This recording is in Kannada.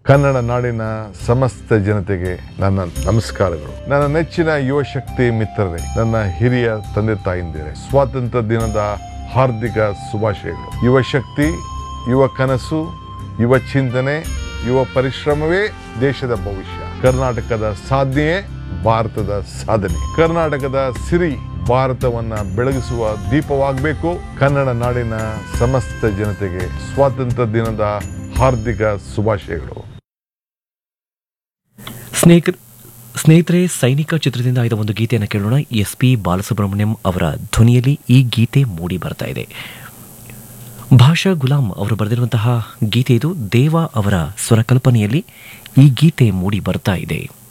ಕನ್ನಡ ನಾಡಿನ ಸಮಸ್ತ ಜನತೆಗೆ ನನ್ನ ನಮಸ್ಕಾರಗಳು ನನ್ನ ನೆಚ್ಚಿನ ಯುವ ಶಕ್ತಿ ಮಿತ್ರರೇ ನನ್ನ ಹಿರಿಯ ತಂದೆ ತಾಯಿಂದಿರೇ ಸ್ವಾತಂತ್ರ್ಯ ದಿನದ ಹಾರ್ದಿಕ ಶುಭಾಶಯಗಳು ಯುವ ಶಕ್ತಿ ಯುವ ಕನಸು ಯುವ ಚಿಂತನೆ ಯುವ ಪರಿಶ್ರಮವೇ ದೇಶದ ಭವಿಷ್ಯ ಕರ್ನಾಟಕದ ಸಾಧನೆಯೇ ಭಾರತದ ಸಾಧನೆ ಕರ್ನಾಟಕದ ಸಿರಿ ಭಾರತವನ್ನ ಬೆಳಗಿಸುವ ದೀಪವಾಗಬೇಕು ಕನ್ನಡ ನಾಡಿನ ಸಮಸ್ತ ಜನತೆಗೆ ಸ್ವಾತಂತ್ರ್ಯ ದಿನದ ಹಾರ್ದಿಕ ಶುಭಾಶಯಗಳು ಸ್ನೇಹಿತ ಸ್ನೇಹಿತರೆ ಸೈನಿಕ ಚಿತ್ರದಿಂದ ಆಯ್ದ ಒಂದು ಗೀತೆಯನ್ನು ಕೇಳೋಣ ಎಸ್ ಪಿ ಬಾಲಸುಬ್ರಹ್ಮಣ್ಯಂ ಅವರ ಧ್ವನಿಯಲ್ಲಿ ಈ ಗೀತೆ ಮೂಡಿ ಬರ್ತಾ ಇದೆ ಭಾಷಾ ಗುಲಾಂ ಅವರು ಬರೆದಿರುವಂತಹ ಗೀತೆ ಇದು ದೇವ ಅವರ ಸ್ವರಕಲ್ಪನೆಯಲ್ಲಿ ಈ ಗೀತೆ ಮೂಡಿ ಬರ್ತಾ ಇದೆ